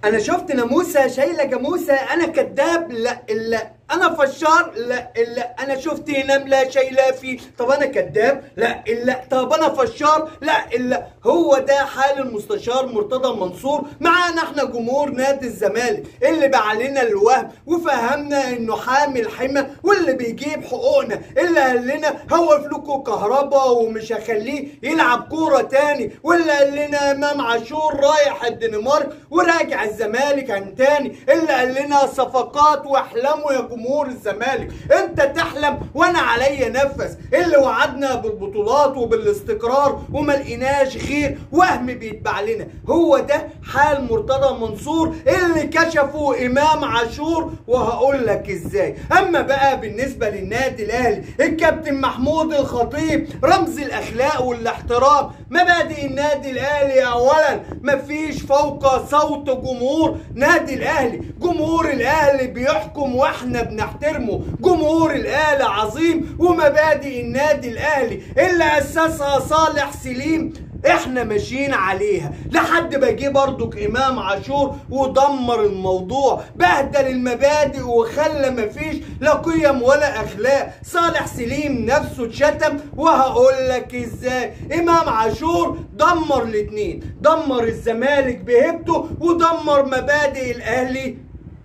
انا شفت ناموسه شايله جاموسه انا كذاب لا لا انا فشار لا لا انا شفت نمله شايله في طب انا كذاب لا لا طب انا فشار لا لا هو ده حال المستشار مرتضى منصور معانا احنا جمهور نادي الزمالك اللي باع علينا الوهم وفهمنا انه حامل حمى واللي بيجيب حقوقنا اللي قال لنا هوقف لكم كهرباء ومش هخليه يلعب كوره تاني واللي قال لنا امام عاشور رايح الدنمارك وراجع الزمالك عن تاني اللي قال لنا صفقات واحلاموا يا جمهور الزمالك انت تحلم وانا عليا نفس اللي وعدنا بالبطولات وبالاستقرار وما لقيناش غير وهم بيتبع لنا هو ده حال مرتضى منصور اللي كشفه امام عاشور وهقول لك ازاي اما بقى بالنسبه للنادي الاهلي الكابتن محمود الخطيب رمز الاخلاق والاحترام مبادئ النادي الاهلي اولا مفيش فوق صوت جمهور نادي الاهلي جمهور الاهلي بيحكم واحنا بنحترمه جمهور الاهلي عظيم ومبادئ النادي الاهلي اللي اسسها صالح سليم احنا ماشيين عليها لحد ما جه برضك امام عاشور ودمر الموضوع بهدل المبادئ وخلى مفيش لا قيم ولا اخلاق صالح سليم نفسه اتشتم وهقول لك ازاي امام عاشور دمر الاتنين دمر الزمالك بهيبته ودمر مبادئ الاهلي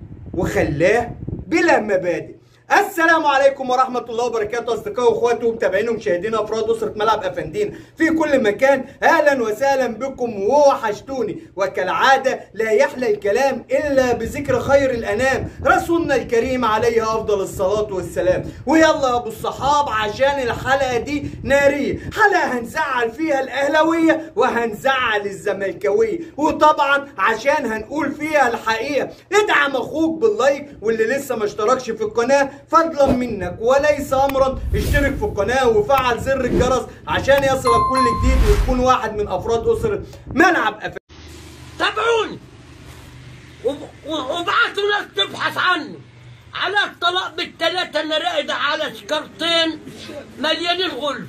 وخلاه بلا مبادئ السلام عليكم ورحمة الله وبركاته أصدقائي وأخواتي ومتابعين ومشاهدين أفراد أسرة ملعب أفندين في كل مكان أهلا وسهلا بكم ووحشتوني وكالعادة لا يحلى الكلام إلا بذكر خير الأنام رسولنا الكريم عليه أفضل الصلاة والسلام ويلا يا أبو الصحاب عشان الحلقة دي نارية حلقة هنزعل فيها الأهلاوية وهنزعل الزملكاوية وطبعا عشان هنقول فيها الحقيقة ادعم أخوك باللايك واللي لسه ما اشتركش في القناة فضلا منك وليس امرا اشترك في القناه وفعل زر الجرس عشان يصلك كل جديد وتكون واحد من افراد اسره ملعب أف... تابعوني وب- وابعتوا ناس تبحث عني على الطلاق بالثلاثة انا راقد على سكرتين مليانين غل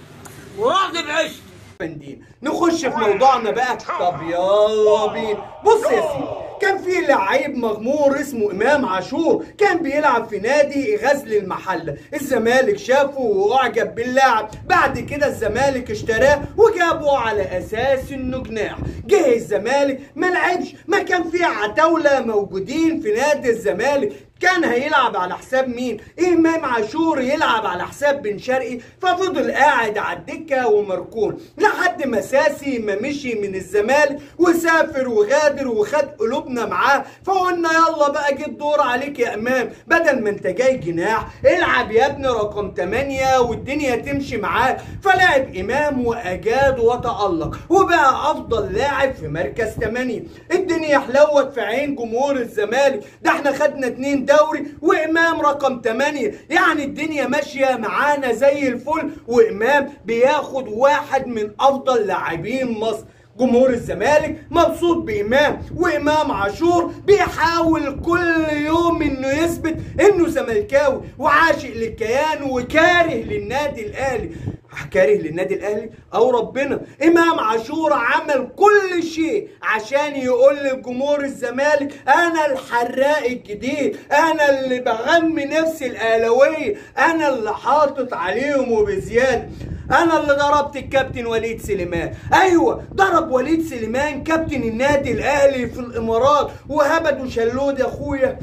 وراغب عشت فندين نخش في موضوعنا بقى طب يلا بينا بص يا سيدي كان في لعيب مغمور اسمه امام عاشور كان بيلعب في نادي غزل المحله الزمالك شافه واعجب باللاعب بعد كده الزمالك اشتراه وجابه على اساس انه جناح جه الزمالك ما لعبش ما كان في عتاوله موجودين في نادي الزمالك كان هيلعب على حساب مين؟ امام عاشور يلعب على حساب بن شرقي ففضل قاعد على الدكه ومركون لحد ما ساسي ما مشي من الزمالك وسافر وغادر وخد قلوبنا معاه فقلنا يلا بقى جه الدور عليك يا امام بدل ما انت جاي جناح العب يا ابني رقم 8 والدنيا تمشي معاه فلعب امام واجاد وتالق وبقى افضل لاعب في مركز 8 الدنيا حلوت في عين جمهور الزمالك ده احنا خدنا اتنين دوري وامام رقم 8 يعني الدنيا ماشيه معانا زي الفل وامام بياخد واحد من افضل لاعبين مصر جمهور الزمالك مبسوط بامام وامام عاشور بيحاول كل يوم انه يثبت انه زملكاوي وعاشق للكيان وكاره للنادي الاهلي كاره للنادي الاهلي او ربنا امام عاشور عمل كل شيء عشان يقول لجمهور الزمالك انا الحراق الجديد انا اللي بغمي نفسي الاهلاويه انا اللي حاطط عليهم وبزياده انا اللي ضربت الكابتن وليد سليمان ايوه ضرب وليد سليمان كابتن النادي الاهلي في الامارات وهبد وشلود يا اخويا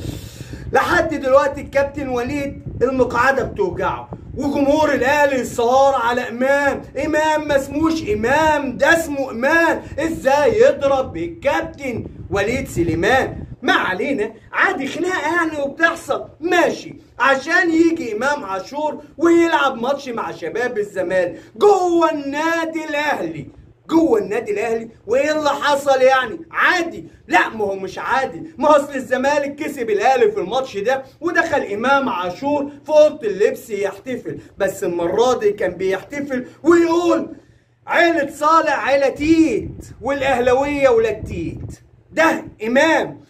لحد دلوقتي الكابتن وليد المقعده بتوجعه وجمهور الاهلي صار على امام امام ما اسموش امام ده اسمه امام ازاي يضرب بالكابتن وليد سليمان ما علينا عادي خناقه يعني وبتحصل ماشي عشان يجي امام عاشور ويلعب ماتش مع شباب الزمالك جوه النادي الاهلي جوه النادي الاهلي وايه اللي حصل يعني عادي لا ما هو مش عادي ما هو اصل الزمالك كسب الاهلي في الماتش ده ودخل امام عاشور في اوضه اللبس يحتفل بس المره دي كان بيحتفل ويقول عيلة صالح عيلة تيت والاهلاويه ولاد تيت ده امام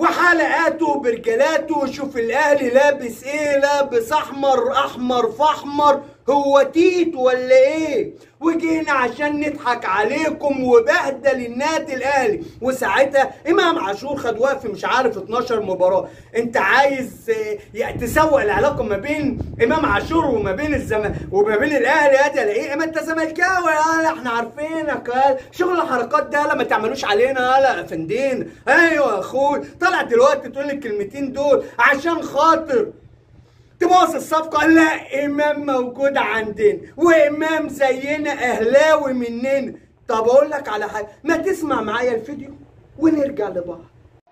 وحلقاته برجلاته شوف الاهلي لابس ايه لابس احمر احمر فاحمر هو تيت ولا ايه وجينا عشان نضحك عليكم وبهدل النادي الاهلي وساعتها امام عاشور خد وقف مش عارف 12 مباراه انت عايز آه، يعني تسوق العلاقه ما بين امام عاشور وما بين الزم وما بين الاهلي يا ده ايه ما انت زملكاوي يالا احنا عارفينك يالا شغل الحركات ده يالا ما تعملوش علينا يالا يا فندين ايوه يا اخوي طلع دلوقتي تقول الكلمتين دول عشان خاطر تباص الصفقة لا إمام موجود عندنا وإمام زينا أهلاوي مننا طب أقول لك على حاجة ما تسمع معايا الفيديو ونرجع لبعض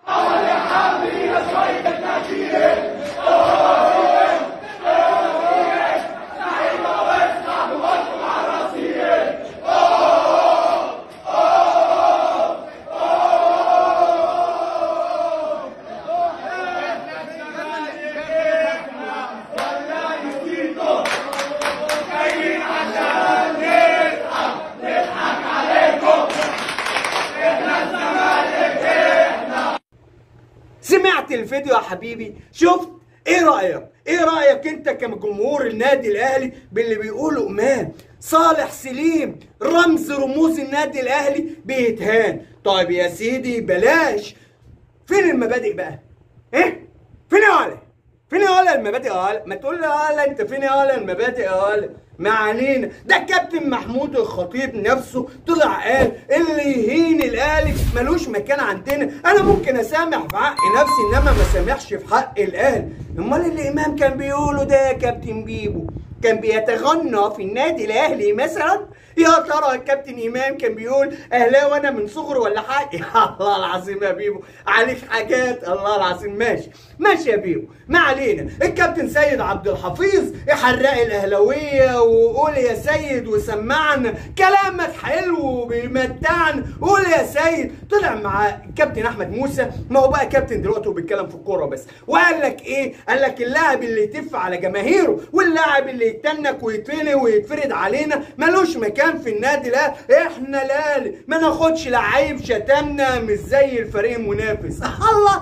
سمعت الفيديو يا حبيبي شفت ايه رايك ايه رايك انت كجمهور النادي الاهلي باللي بيقوله امام صالح سليم رمز رموز النادي الاهلي بيتهان طيب يا سيدي بلاش فين المبادئ بقى ايه فين يا ولا فين يا ولا المبادئ يا ولا ما تقول لي يا ولا انت فين يا ولا المبادئ يا ولا ما علينا ده الكابتن محمود الخطيب نفسه طلع قال اللي يهين الاهلي ملوش مكان عندنا انا ممكن اسامح في حق نفسي انما ما سامحش في حق الاهلي امال اللي امام كان بيقوله ده يا كابتن بيبو كان بيتغنى في النادي الاهلي مثلا يا ترى الكابتن امام كان بيقول اهلاوي انا من صغري ولا حاجه الله العظيم يا بيبو عليك حاجات الله العظيم ماشي ماشي يا بيبو ما علينا الكابتن سيد عبد الحفيظ يحرق الاهلاويه وقول يا سيد وسمعنا كلامك حلو وبيمتعنا قول يا سيد طلع مع الكابتن احمد موسى ما هو بقى كابتن دلوقتي وبيتكلم في الكوره بس وقال لك ايه قال لك اللاعب اللي يتف على جماهيره واللاعب اللي يتنك ويتفلي ويتفرد علينا ملوش مكان في النادي لا احنا لا ما ناخدش لعيب شتمنا مش زي الفريق المنافس الله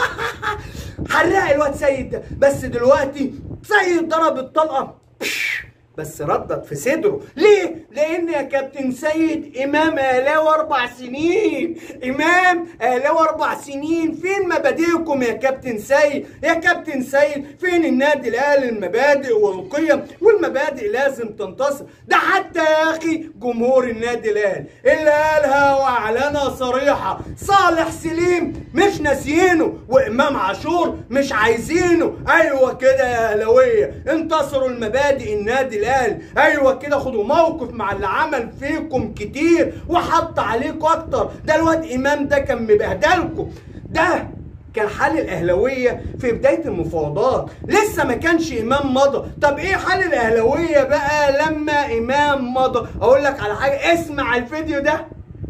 حرق الواد سيد ده بس دلوقتي سيد ضرب الطلقه بس ردت في صدره ليه لان يا كابتن سيد امام اهلاوي اربع سنين امام اهلاوي اربع سنين فين مبادئكم يا كابتن سيد يا كابتن سيد فين النادي الاهلي المبادئ والقيم والمبادئ لازم تنتصر ده حتى يا اخي جمهور النادي الاهلي اللي قالها واعلنها صريحه صالح سليم مش ناسيينه وامام عاشور مش عايزينه ايوه كده يا اهلاويه انتصروا المبادئ النادي الاهلي ايوه كده خدوا موقف مع اللي عمل فيكم كتير وحط عليكم اكتر ده الواد امام ده كان مبهدلكم ده كان حال الاهلاويه في بدايه المفاوضات لسه ما كانش امام مضى طب ايه حال الاهلاويه بقى لما امام مضى اقول لك على حاجه اسمع الفيديو ده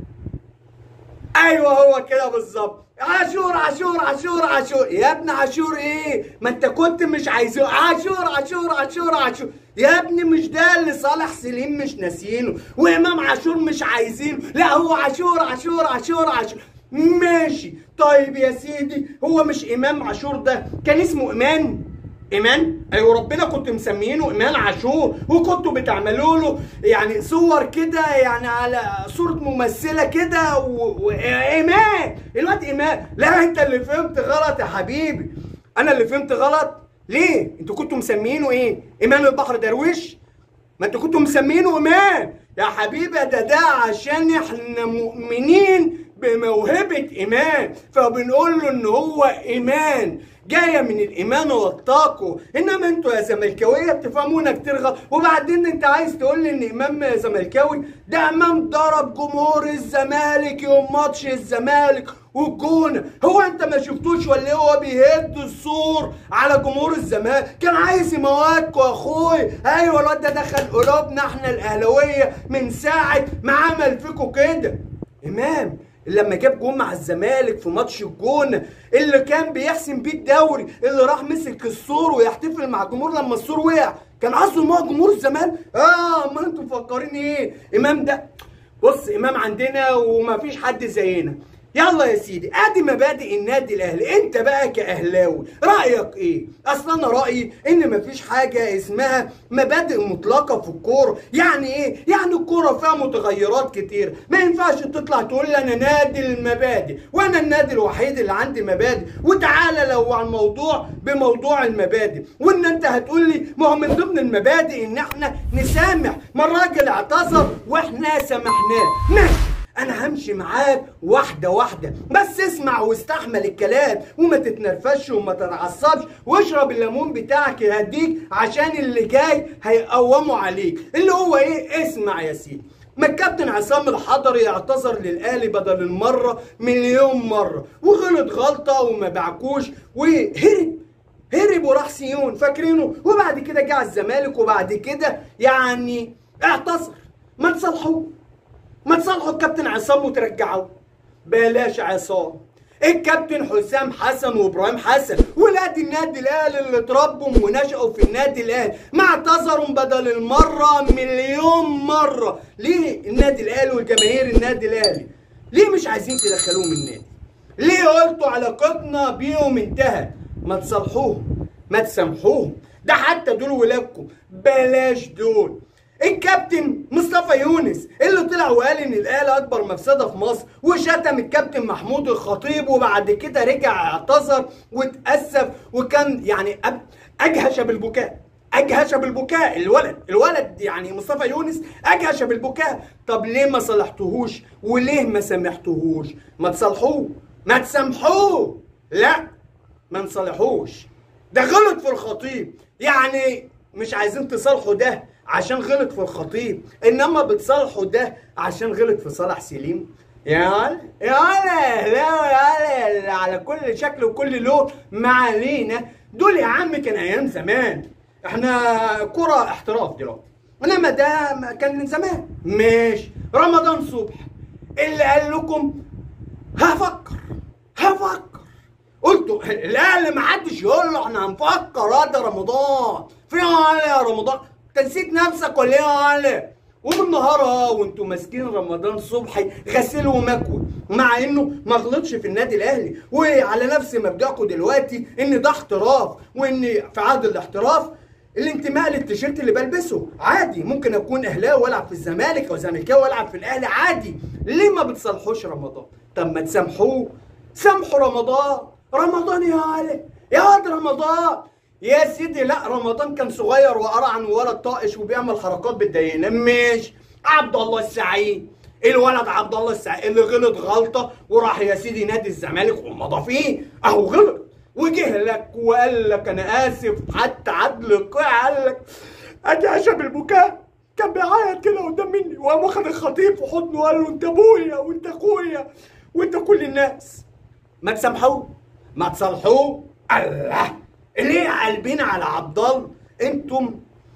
ايوه هو كده بالظبط عاشور عاشور عاشور عاشور يا ابن عاشور ايه ما انت كنت مش عايزه عاشور عاشور عاشور عاشور يا ابني مش ده اللي صالح سليم مش ناسيينه وامام عاشور مش عايزينه لا هو عاشور عاشور عاشور عاشور ماشي طيب يا سيدي هو مش امام عاشور ده كان اسمه ايمان ايمان ايوه ربنا كنت مسميينه ايمان عاشور وكنتوا بتعملوا له يعني صور كده يعني على صوره ممثله كده و... و... ايمان الواد ايمان لا انت اللي فهمت غلط يا حبيبي انا اللي فهمت غلط ليه انتوا كنتوا مسميينه ايه ايمان البحر درويش ما انتوا كنتوا مسمينه ايمان يا حبيبي ده ده عشان احنا مؤمنين بموهبة ايمان فبنقول له ان هو ايمان جاية من الايمان والتقوى انما انتوا يا زملكاوية بتفهمونا كتير غلط وبعدين انت عايز تقول لي ان امام زملكاوي ده امام ضرب جمهور الزمالك يوم ماتش الزمالك والجونه هو انت ما شفتوش ولا هو بيهد السور على جمهور الزمالك كان عايز يموتكوا يا اخوي ايوه الواد ده دخل قلوبنا احنا الاهلاويه من ساعه ما عمل فيكوا كده امام لما جاب جون مع الزمالك في ماتش الجون اللي كان بيحسم بيه الدوري اللي راح مسك السور ويحتفل مع الجمهور لما السور وقع كان قصده ان هو جمهور الزمالك اه امال انتوا مفكرين ايه امام ده بص امام عندنا وما فيش حد زينا يلا يا سيدي ادي مبادئ النادي الاهلي انت بقى كاهلاوي رايك ايه اصل انا رايي ان مفيش حاجه اسمها مبادئ مطلقه في الكوره يعني ايه يعني الكوره فيها متغيرات كتير ما ينفعش تطلع تقول لي انا نادي المبادئ وانا النادي الوحيد اللي عندي مبادئ وتعالى لو على الموضوع بموضوع المبادئ وان انت هتقول لي ما هو من ضمن المبادئ ان احنا نسامح ما الراجل اعتذر واحنا سامحناه ماشي انا همشي معاك واحده واحده بس اسمع واستحمل الكلام وما تتنرفزش وما تتعصبش واشرب الليمون بتاعك يهديك عشان اللي جاي هيقوموا عليك اللي هو ايه اسمع يا سيدي ما الكابتن عصام الحضري اعتذر للاهلي بدل المره مليون مره وغلط غلطه وما باعكوش وهرب هرب وراح سيون فاكرينه وبعد كده جه على الزمالك وبعد كده يعني اعتذر ما تصلحوه ما تصالحوا الكابتن عصام وترجعوه بلاش عصام الكابتن حسام حسن وابراهيم حسن ولاد النادي الاهلي اللي اتربوا ونشأوا في النادي الاهلي ما اعتذروا بدل المره مليون مره ليه النادي الاهلي وجماهير النادي الاهلي ليه مش عايزين تدخلوهم النادي ليه قلتوا علاقتنا بيهم انتهت ما تصالحوهم ما تسامحوهم ده حتى دول ولادكم بلاش دول الكابتن مصطفى يونس اللي طلع وقال ان الاهلي اكبر مفسده في مصر وشتم الكابتن محمود الخطيب وبعد كده رجع اعتذر واتاسف وكان يعني أب- اجهش بالبكاء اجهش بالبكاء الولد الولد يعني مصطفى يونس اجهش بالبكاء طب ليه ما صلحتهوش وليه ما سامحتهوش ما تصلحوه ما تسامحوه لا ما نصالحوش ده غلط في الخطيب يعني مش عايزين تصالحوا ده عشان غلط في الخطيب انما بتصالحوا ده عشان غلط في صالح سليم يا ولا يا ولا لا يا ولا على كل شكل وكل لون ما علينا دول يا عم كان ايام زمان احنا كرة احتراف دلوقتي انما ده ما كان من زمان ماشي رمضان صبحي اللي قال لكم هفكر هفكر قلتوا لا ما حدش يقول له احنا هنفكر هذا رمضان في علي يا رمضان انت نسيت نفسك ولا ايه يا علي وبالنهار وانتوا ماسكين رمضان صبحي غسيل ومكوى مع انه ما غلطش في النادي الاهلي وعلى نفس مبدأكم دلوقتي ان ده احتراف وان في عهد الاحتراف الانتماء للتيشيرت اللي بلبسه عادي ممكن اكون اهلاوي والعب في الزمالك او زملكاوي والعب في الاهلي عادي ليه ما بتصلحوش رمضان طب ما تسامحوه سامحوا رمضان رمضان يا علي يا واد رمضان يا سيدي لا رمضان كان صغير وقرعن وولد طائش وبيعمل حركات بتضايقنا ماشي عبد الله السعيد الولد عبد الله السعيد اللي غلط غلطه وراح يا سيدي نادي الزمالك ومضى فيه اهو غلط وجه لك وقال لك انا اسف حتى عدل القاع قال لك ادي عشان البكاء كان بيعيط كده قدام مني وقام واخد الخطيب في حضنه وقال له انت ابويا وانت اخويا وانت كل الناس ما تسامحوه ما تصالحوه الله ليه قلبين على عبد الله انتم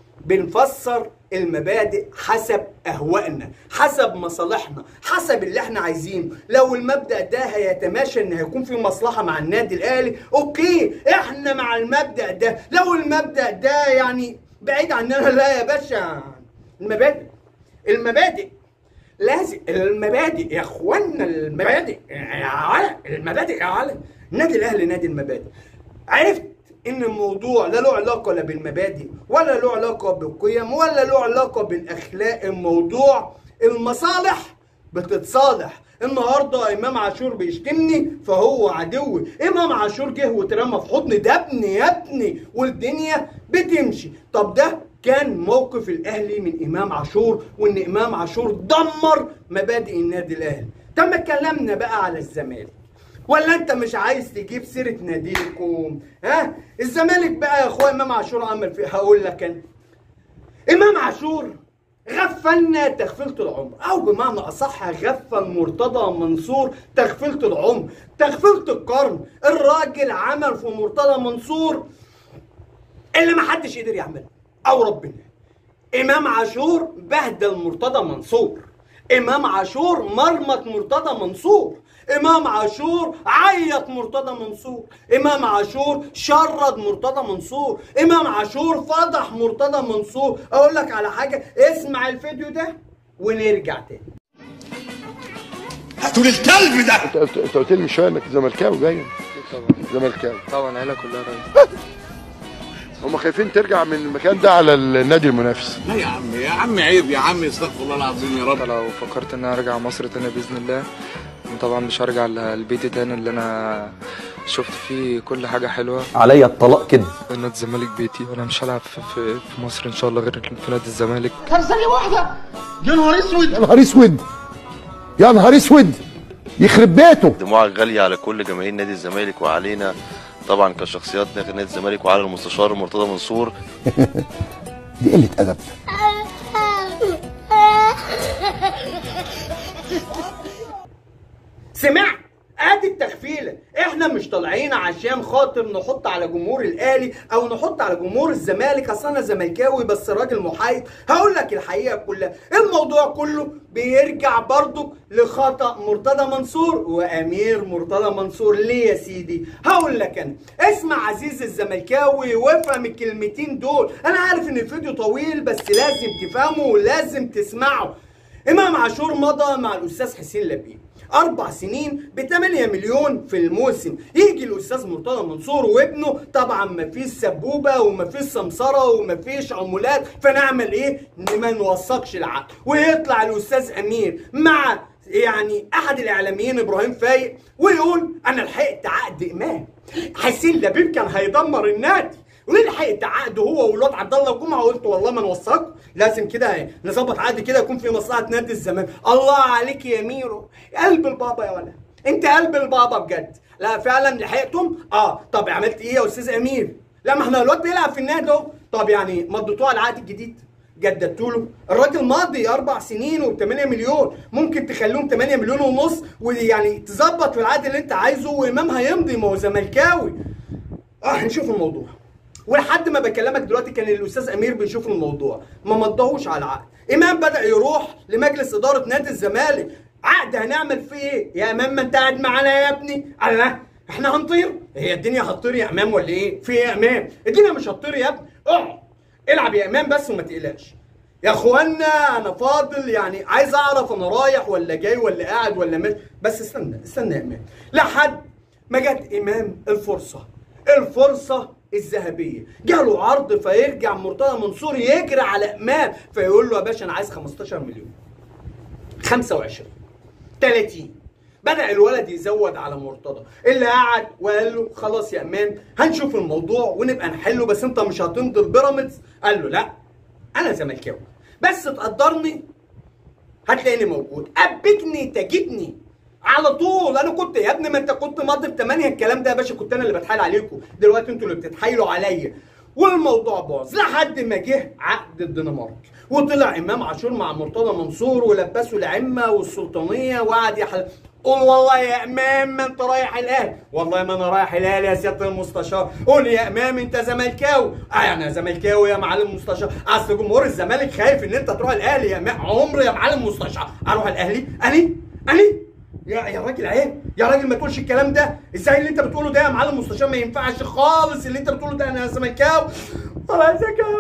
بنفسر المبادئ حسب اهوائنا حسب مصالحنا حسب اللي احنا عايزينه لو المبدا ده هيتماشى ان هيكون في مصلحه مع النادي الاهلي اوكي احنا مع المبدا ده لو المبدا ده يعني بعيد عننا لا يا باشا المبادئ المبادئ لازم المبادئ يا اخوانا المبادئ يا علا المبادئ يا علا النادي الاهلي نادي المبادئ عرفت ان الموضوع لا له علاقه لا بالمبادئ ولا له علاقه بالقيم ولا له علاقه بالاخلاق الموضوع المصالح بتتصالح النهارده امام عاشور بيشتمني فهو عدوي امام عاشور جه واترمى في حضني ده ابني يا ابني والدنيا بتمشي طب ده كان موقف الاهلي من امام عاشور وان امام عاشور دمر مبادئ النادي الاهلي طب ما اتكلمنا بقى على الزمالك ولا انت مش عايز تجيب سيره ناديكم ها الزمالك بقى يا اخويا امام عاشور عمل فيه هقول لك انا امام عاشور غفلنا تغفلة العمر او بمعنى اصح غفل مرتضى منصور تغفلة العمر تغفلة القرن الراجل عمل في مرتضى منصور اللي ما حدش قدر يعمله او ربنا امام عاشور بهدل مرتضى منصور امام عاشور مرمط مرتضى منصور امام عاشور عيط مرتضى منصور امام عاشور شرد مرتضى منصور امام عاشور فضح مرتضى منصور اقول لك على حاجه اسمع الفيديو ده ونرجع تاني هاتوا لي الكلب ده انت قلت انت قلت لي من شويه انك زملكاوي باين طبعا زملكاوي طبعا العيله كلها ريس هم خايفين ترجع من المكان ده على النادي المنافس لا يا عم يا عم عيب يا عم استغفر الله العظيم يا انت رب لو فكرت ان انا ارجع مصر تاني باذن الله طبعا مش هرجع لبيتي تاني اللي انا شفت فيه كل حاجه حلوه عليا الطلاق كده نادي الزمالك بيتي وانا مش هلعب في, في, في مصر ان شاء الله غير في نادي الزمالك يا نهار اسود يا نهار اسود يخرب بيته دموعك غالية على كل جماهير نادي الزمالك وعلينا طبعا كشخصيات داخل نادي الزمالك وعلى المستشار مرتضى منصور دي قله ادب سمعت ادي التخفيله احنا مش طالعين عشان خاطر نحط على جمهور الاهلي او نحط على جمهور الزمالك اصل انا زملكاوي بس راجل محايد هقول لك الحقيقه كلها الموضوع كله بيرجع برضو لخطا مرتضى منصور وامير مرتضى منصور ليه يا سيدي هقول لك انا اسمع عزيز الزملكاوي وافهم الكلمتين دول انا عارف ان الفيديو طويل بس لازم تفهمه ولازم تسمعه امام عاشور مضى مع الاستاذ حسين لبيب اربع سنين ب 8 مليون في الموسم يجي الاستاذ مرتضى منصور وابنه طبعا مفيش سبوبه ومفيش سمسره ومفيش عمولات فنعمل ايه ما نوثقش العقد ويطلع الاستاذ امير مع يعني احد الاعلاميين ابراهيم فايق ويقول انا لحقت عقد امام حسين لبيب كان هيدمر النادي ولحقت عقد هو والواد عبد الله الجمعه وقلت والله ما نوثقه لازم كده نظبط عقد كده يكون في مصلحه نادي الزمالك الله عليك يا ميرو قلب البابا يا ولد انت قلب البابا بجد لا فعلا لحقتم اه طب عملت ايه يا استاذ امير لا ما احنا الواد بيلعب في النادي اهو طب يعني مضيتوه على العقد الجديد جددتوا له الراجل ماضي اربع سنين و 8 مليون ممكن تخليهم 8 مليون ونص ويعني تظبط في العقد اللي انت عايزه وامام هيمضي ما هو زملكاوي اه هنشوف الموضوع ولحد ما بكلمك دلوقتي كان الاستاذ امير بيشوف الموضوع ما مضاهوش على العقد امام بدا يروح لمجلس اداره نادي الزمالك عقد هنعمل فيه ايه يا امام ما انت قاعد معانا يا ابني الله احنا هنطير هي الدنيا هتطير يا امام ولا ايه في ايه يا امام الدنيا مش هتطير يا ابني اقعد العب يا امام بس وما تقلقش يا اخوانا انا فاضل يعني عايز اعرف انا رايح ولا جاي ولا قاعد ولا مش بس استنى استنى يا امام لحد ما جت امام الفرصه الفرصه الذهبيه جاله عرض فيرجع مرتضى منصور يجري على امام فيقول له يا باشا انا عايز 15 مليون 25 30 بدأ الولد يزود على مرتضى اللي قعد وقال له خلاص يا امان هنشوف الموضوع ونبقى نحله بس انت مش هتمضي البيراميدز قال له لا انا زملكاوي بس تقدرني هتلاقيني موجود ابجني تجدني على طول انا كنت يا ابني ما انت كنت ماضي ب 8 الكلام ده يا باشا كنت انا اللي بتحايل عليكم دلوقتي انتوا اللي بتتحايلوا عليا والموضوع باظ لحد ما جه عقد الدنمارك وطلع امام عاشور مع مرتضى منصور ولبسوا العمه والسلطانيه وقعد يحل قول والله يا امام ما انت رايح الاهلي والله ما انا رايح الاهلي يا سياده المستشار قول يا امام انت زملكاوي اه انا زملكاوي يا معلم مستشار اصل جمهور الزمالك خايف ان انت تروح الاهلي يا امام عمري يا معلم مستشار اروح الاهلي اني اني يا يا راجل عيب يا راجل ما تقولش الكلام ده ازاي اللي انت بتقوله ده يا معلم مستشار ما ينفعش خالص اللي انت بتقوله ده انا زملكاوي والله زكاوي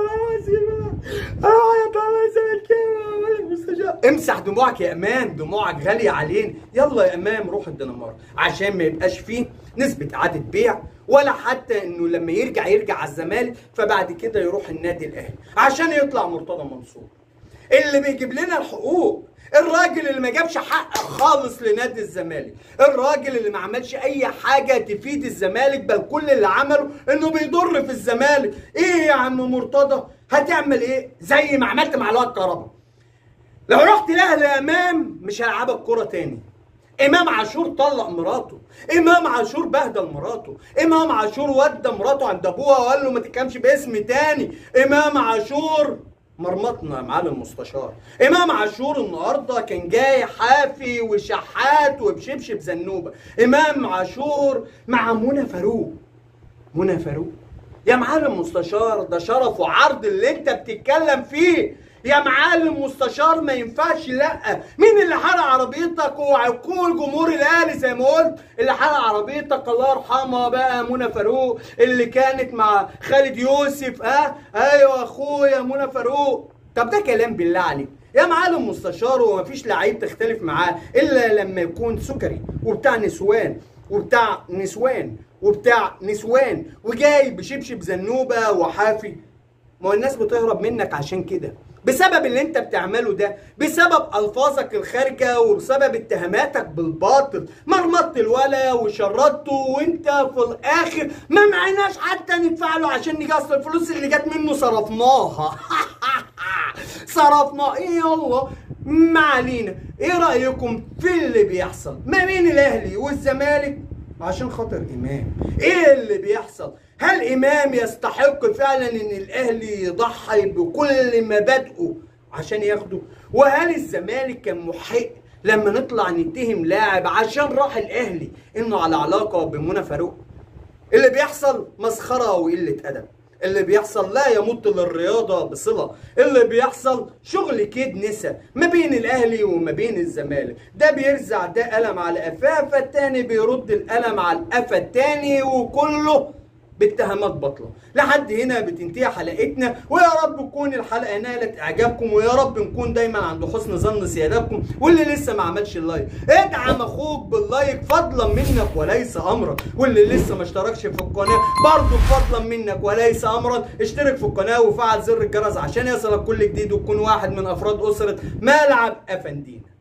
انا يا طالع زملكاوي يا معلم مستشار امسح دموعك يا امان دموعك غاليه علينا يلا يا امام روح الدنمارك عشان ما يبقاش فيه نسبه اعاده بيع ولا حتى انه لما يرجع يرجع على الزمالك فبعد كده يروح النادي الاهلي عشان يطلع مرتضى منصور اللي بيجيب لنا الحقوق الراجل اللي ما جابش حق خالص لنادي الزمالك الراجل اللي ما عملش اي حاجه تفيد الزمالك بل كل اللي عمله انه بيضر في الزمالك ايه يا عم مرتضى هتعمل ايه زي ما عملت مع الواد كهربا لو رحت الاهلي يا امام مش هلعبك كوره تاني امام عاشور طلق مراته امام عاشور بهدل مراته امام عاشور ودى مراته عند ابوها وقال له ما تتكلمش باسم تاني امام عاشور مرمطنا يا معلم مستشار امام عاشور النهارده كان جاي حافي وشحات وبشبشب زنوبه امام عاشور مع منى فاروق منى فاروق يا معلم مستشار ده شرف وعرض اللي انت بتتكلم فيه يا معلم مستشار ما ينفعش لا مين اللي حرق عربيتك وكل جمهور الاهلي زي ما قلت اللي حرق عربيتك الله يرحمها بقى منى فاروق اللي كانت مع خالد يوسف اه ايوه اخويا منى فاروق طب ده كلام بالله عليك يا معالم مستشار ومفيش لعيب تختلف معاه الا لما يكون سكري وبتاع نسوان وبتاع نسوان وبتاع نسوان وجاي بشبشب زنوبه وحافي ما هو الناس بتهرب منك عشان كده بسبب اللي انت بتعمله ده بسبب الفاظك الخارجه وبسبب اتهاماتك بالباطل مرمطت الولا وشردته وانت في الاخر ما معناش حتى ندفع له عشان نيجي اصل الفلوس اللي جت منه صرفناها صرفنا ايه يلا ما علينا ايه رايكم في اللي بيحصل ما بين الاهلي والزمالك عشان خاطر امام ايه اللي بيحصل هل امام يستحق فعلا ان الاهلي يضحي بكل مبادئه عشان ياخده وهل الزمالك كان محق لما نطلع نتهم لاعب عشان راح الاهلي انه على علاقه بمنى فاروق اللي بيحصل مسخره وقله ادب اللي بيحصل لا يمت للرياضه بصله اللي بيحصل شغل كيد نسا ما بين الاهلي وما بين الزمالك ده بيرزع ده قلم على قفاه فالتاني بيرد القلم على القفا التاني وكله باتهامات باطله لحد هنا بتنتهي حلقتنا ويا رب تكون الحلقه نالت اعجابكم ويا رب نكون دايما عند حسن ظن سيادتكم واللي لسه ما عملش اللايك ادعم اخوك باللايك فضلا منك وليس امرا واللي لسه ما اشتركش في القناه برضه فضلا منك وليس امرا اشترك في القناه وفعل زر الجرس عشان يصلك كل جديد وتكون واحد من افراد اسره ملعب افندينا